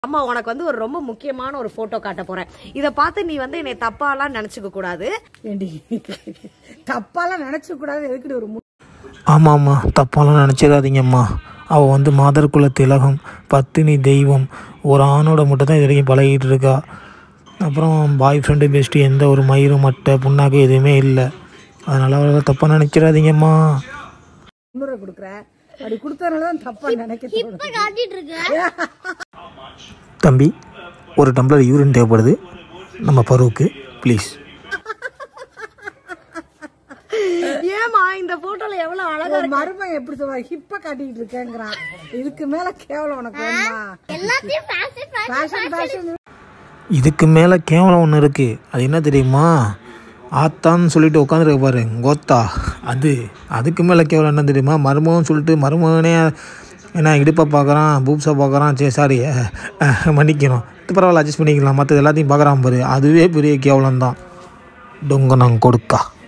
அம்மா உனக்கு வந்து ஒரு ரொம்ப முக்கியமான ஒரு போட்டோ காட்ட போறேன் இத பார்த்து நீ வந்து என்னை தப்பாலாம் நினைச்சுக்க கூடாது ஏண்டி தப்பாலாம் நினைச்ச கூடாது எதுக்குடி ஒரு மு- ஆமாம்மா தப்பாலாம் நினச்சிடாதீங்கம்மா அவள் வந்து மாதர்குல திலகம் பத்தினி தெய்வம் ஒரு ஆணோட மட்டும் தான் இது வரைக்கும் பழகிட்டு இருக்கா அப்புறம் பாய் ஃப்ரெண்டு பெஸ்ட்டு எந்த ஒரு மயிறு மட்டை புண்ணாக்கு எதுவுமே இல்லை அதனால் அவளை தப்பாக நினச்சிடாதீங்கம்மா முன்னுரை கொடுக்குற அப்படி கொடுத்ததுனால தான் தப்பா நினைக்க தோணுது. காட்டிட்டு இருக்க தம்பி ஒரு டம்ளர் யூரின் தேவைப்படுது நம்ம பருவுக்கு ப்ளீஸ் ஏமா இந்த போட்டோல எவ்வளவு அழகா ஒரு மருமகன் எப்படி சொல்லுவா ஹிப்ப காட்டிட்டு இருக்கேங்கிறான் இதுக்கு மேல கேவலம் உனக்கு வேணுமா எல்லாத்தையும் ஃபேஷன் ஃபேஷன் ஃபேஷன் இதுக்கு மேலே கேவலம் ஒன்று இருக்குது அது என்ன தெரியுமா ஆத்தான்னு சொல்லிட்டு உட்காந்துருக்க பாரு கோத்தா அது அதுக்கு மேலே கேவலம் என்ன தெரியுமா மருமகன் சொல்லிட்டு மருமகனே என்ன இடுப்பை பார்க்குறான் பூப்ஸை பார்க்குறான் சரி சாரி மன்னிக்கணும் இது பரவாயில்ல அட்ஜஸ்ட் பண்ணிக்கலாம் மற்றது எல்லாத்தையும் பார்க்குறான் பாரு அதுவே பெரிய கேவலம் தான் டொங்க நாங்கள் கொடுக்கா